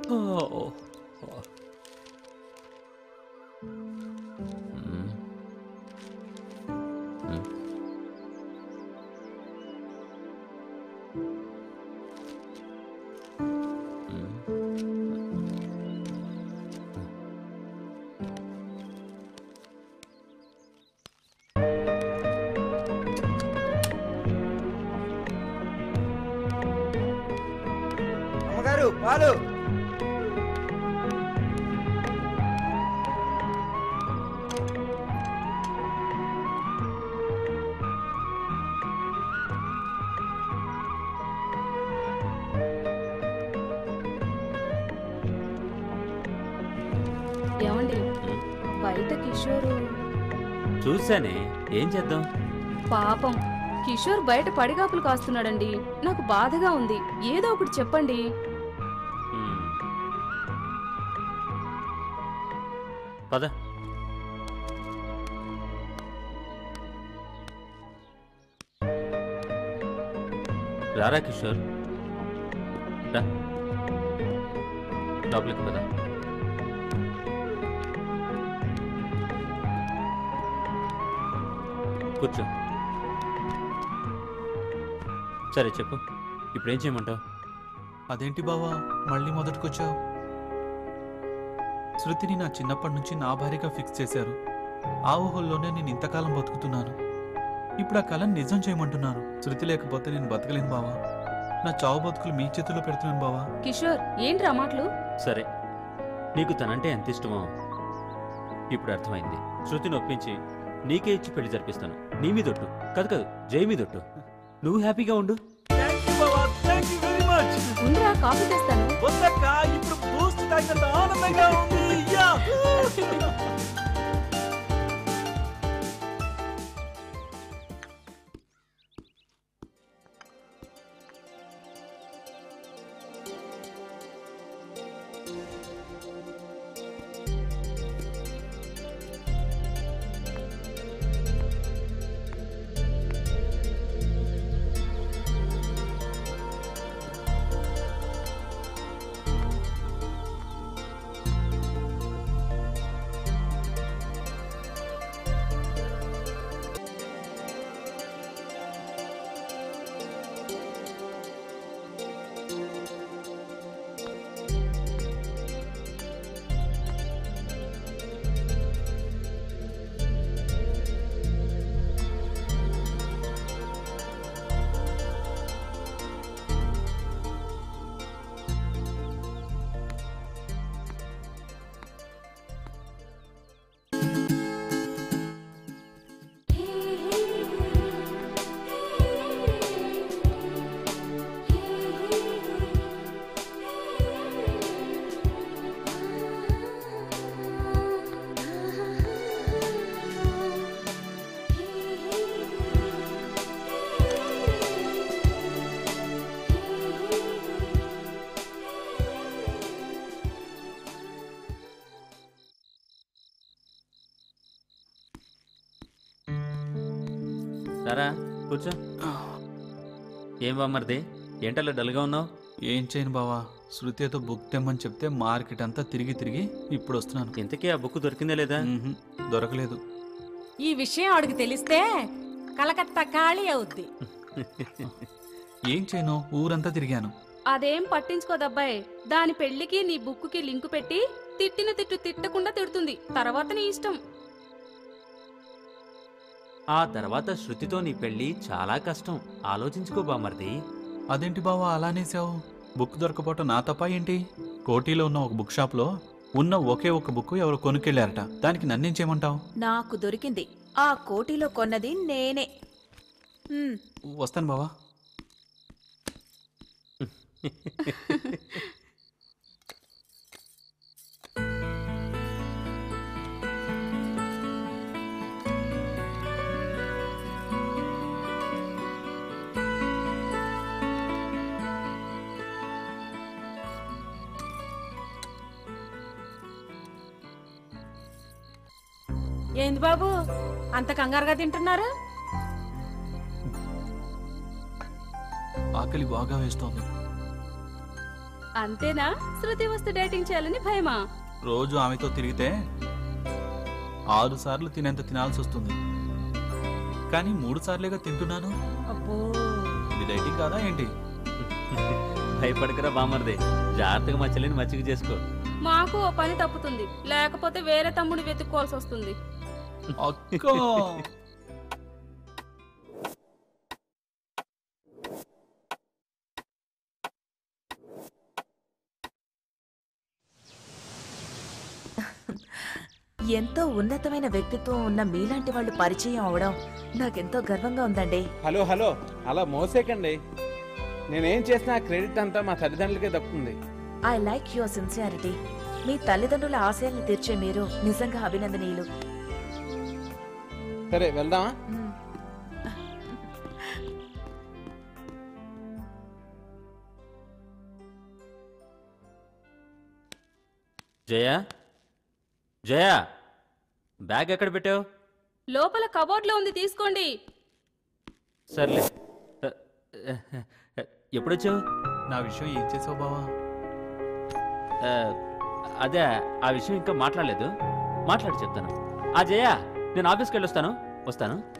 ఓ. మ్మ్. మ్మ్. అమ్మగారు పాలు ఏమండి బయట కిషోరు చూశానే ఏం చేద్దాం పాపం కిషోర్ బయట పడిగాపులు కాస్తున్నాడండి నాకు బాధగా ఉంది ఏదో ఒకటి చెప్పండి మ్మ్. పద రారా కిషోర్ రా లోపలికి పద కూర్చో సరే చెప్పు ఇప్పుడేం చేయమంటావు అదేంటి బావా మళ్ళీ మొదటికొచ్చావు శృతిని నా చిన్నప్పటి నుంచి నా భార్యగా ఫిక్స్ చేశారు ఆ ఊహల్లోనే నేను ఇంతకాలం బతుకుతున్నాను ఇప్పుడు ఆ కళను నిజం చేయమంటున్నారు శృతి లేకపోతే నేను బతకలేను బావా నా చావు బతుకులు మీ చేతుల్లో పెడుతున్నాను బావా కిషోర్ ఏంట్రా మాటలు సరే నీకు తనంటే ఎంత ఇష్టమో ఇప్పుడు అర్థమైంది శృతిని ఒప్పించి నీకే ఇచ్చి పెళ్లి జరిపిస్తాను నీ మీదొట్టు కాదు కాదు జై మీదొట్టు నువ్వు హ్యాపీగా ఉండు ఉందిరా కాఫీ తెస్తాను ఇప్పుడు బూస్ట్ తాగినంత ఆనందంగా ఉంది రారా కూర్చో ఏం బామ్మర్ది ఏంటలా డల్గా ఉన్నావు ఏం చేయను బావా శృతితో బుక్ తెమ్మని చెప్తే మార్కెట్ అంతా తిరిగి తిరిగి ఇప్పుడు వస్తున్నాను ఇంతకీ ఆ బుక్ దొరికిందే లేదా మ్మ్హ్. దొరకలేదు ఈ విషయం ఆవిడకి తెలిస్తే కలకత్తా ఖాళీ అవుద్ది ఏం చేయను ఊరంతా తిరిగాను అదేం పట్టించుకోదబ్బాయ్ దాని పెళ్లికి నీ బుక్కుకి లింకు పెట్టి తిట్టిన తిట్టు తిట్టకుండా తిడుతుంది తర్వాత నీ ఇష్టం ఆ తర్వాత శృతితో నీ పెళ్లి చాలా కష్టం ఆలోచించుకో బామ్మర్ది అదేంటి బావా అలానేసావు బుక్ దొరకపోవటం నా తప్ప ఏంటి కోటీలో ఉన్న ఒక బుక్ షాప్లో ఉన్న ఒకే ఒక బుక్ ఎవరు కొనుక్కెళ్ళారట దానికి నన్నేం చేయమంటావు నాకు దొరికింది ఆ కోటిలో కొన్నది నేనే హ్మ్, వస్తాను బావా ఏంది బాబు అంత కంగారుగా తింటున్నారు ఆకలి బాగా వేస్తోంది అంతేనా శృతి వస్తు డేటింగ్ చేయాలని భయమా రోజు ఆమెతో తిరిగితే ఆరు సార్లు తినేంత తినాల్సి వస్తుంది కానీ మూడు సార్లేగా తింటున్నాను అబ్బో ఇది డైటింగ్ కాదా ఏంటి భయపడకరా బామర్దే జాగ్రత్తగా మా చెల్లిని మచ్చిక చేసుకో మాకు ఓ పని తప్పుతుంది లేకపోతే వేరే తమ్ముడు వెతుక్కోవాల్సి వస్తుంది అక్క ఎంతో ఉన్నతమైన వ్యక్తిత్వం ఉన్న మీలాంటి వాళ్ళు పరిచయం అవడం నాకెంతో గర్వంగా ఉందండి హలో హలో అలా మోసేకండి నేనేం చేసినా క్రెడిట్ అంతా మా తల్లిదండ్రులకే దక్కుతుంది ఐ లైక్ యువర్ సిన్సియారిటీ మీ తల్లిదండ్రుల ఆశయాలను తీర్చే మీరు నిజంగా అభినందనీయులు సరే వెళ్దామా మ్. జయ జయ బ్యాగ్ ఎక్కడ పెట్టావు లోపల కబోర్డ్ లో ఉంది తీసుకోండి సర్లే ఎప్పుడొచ్చావు నా విషయం ఏం చేసావు బావా ఆ, అదే ఆ విషయం ఇంకా మాట్లాడలేదు మాట్లాడి చెప్తాను ఆ జయ నేను ఆఫీస్కి వెళ్ళొస్తాను వస్తాను